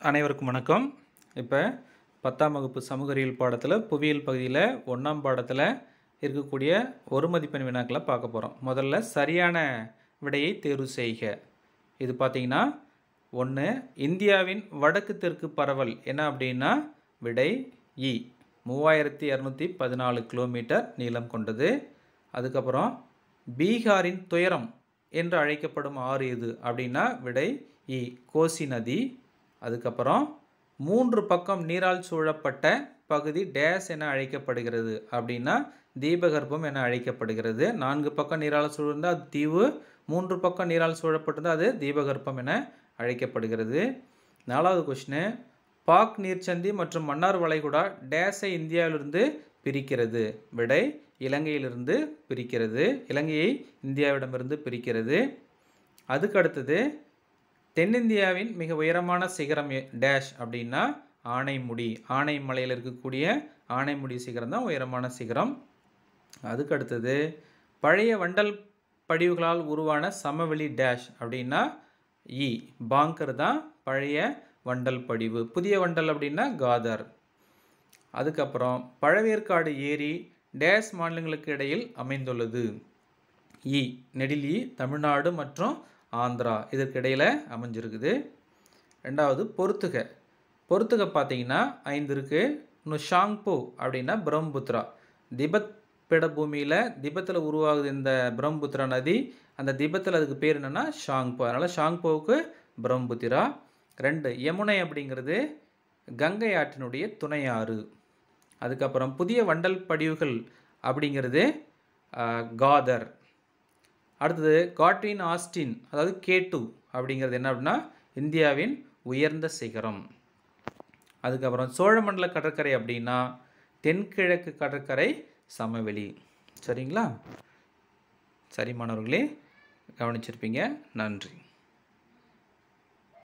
அனைவருக்கும் வணக்கம் இப்போ பத்தாம் வகுப்பு சமூக அறிவியல் பாடத்தில் புவியியல் பகுதியில் ஒன்றாம் பாடத்தில் இருக்கக்கூடிய ஒரு மதிப்பெண் வினாக்களை பார்க்க போகிறோம் முதல்ல சரியான விடையை தேர்வு செய்க இது பார்த்தீங்கன்னா ஒன்று இந்தியாவின் வடக்கு தெற்கு பரவல் என்ன அப்படின்னா விடை இ மூவாயிரத்தி இரநூத்தி பதினாலு கிலோமீட்டர் நீளம் கொண்டது அதுக்கப்புறம் பீகாரின் துயரம் என்று அழைக்கப்படும் ஆறு எது அப்படின்னா விடை இ கோசி நதி அதுக்கப்புறம் மூன்று பக்கம் நீரால் சூழப்பட்ட பகுதி டேஸ் என அழைக்கப்படுகிறது அப்படின்னா தீபகற்பம் என அழைக்கப்படுகிறது நான்கு பக்கம் நீரால் சூழ்ந்தால் அது தீவு மூன்று பக்கம் நீரால் சூழப்பட்டிருந்தால் அது தீபகற்பம் என அழைக்கப்படுகிறது நாலாவது கொஷினு பாக் நீர்ச்சந்தி மற்றும் மன்னார் வளைகுடா டேஸை இந்தியாவிலிருந்து பிரிக்கிறது விடை இலங்கையிலிருந்து பிரிக்கிறது இலங்கையை இந்தியாவிடமிருந்து பிரிக்கிறது அதுக்கு அடுத்தது தென்னிந்தியாவின் மிக உயரமான சிகரம் எ- டேஷ் அப்படின்னா ஆனைமுடி ஆனைமலையில் இருக்கக்கூடிய ஆனைமுடி சிகரம் தான் உயரமான சிகரம் அதுக்கு அடுத்தது பழைய வண்டல் படிவுகளால் உருவான சமவெளி டேஷ் அப்படின்னா இ பாங்கர் தான் பழைய வண்டல் படிவு புதிய வண்டல் அப்படின்னா காதர் அதுக்கப்புறம் பழவேற்காடு ஏரி டேஸ் மாநிலங்களுக்கு இடையில் அமைந்துள்ளது இ நெடிலி தமிழ்நாடு மற்றும் ஆந்திரா இதற்கு இடையில் அமைஞ்சிருக்குது ரெண்டாவது பொறுத்துக பொறுத்துக பார்த்தீங்கன்னா ஐந்து இருக்குது இன்னும் ஷாங்போ அப்படின்னா பிரம்மபுத்திரா திபத் பீடபூமியில் திபத்தில் உருவாகுது இந்த பிரம்மபுத்திரா நதி அந்த திபத்தில் அதுக்கு பேர் என்னென்னா ஷாங்போ அதனால் ஷாங்போவுக்கு பிரம்மபுத்திரா ரெண்டு யமுனை அப்படிங்கிறது கங்கை ஆற்றினுடைய துணை ஆறு அதுக்கப்புறம் புதிய வண்டல் படிவுகள் அப்படிங்கிறது ஆஹ், காதர் அடுத்தது காட்ரின் ஆஸ்டின் அதாவது கேட்டு அப்படிங்கிறது என்ன அப்படின்னா இந்தியாவின் உயர்ந்த சிகரம் அதுக்கப்புறம் சோழமண்டல கடற்கரை அப்படின்னா தென்கிழக்கு கடற்கரை சமவெளி சரிங்களா சரி மாணவர்களே கவனிச்சிருப்பீங்க நன்றி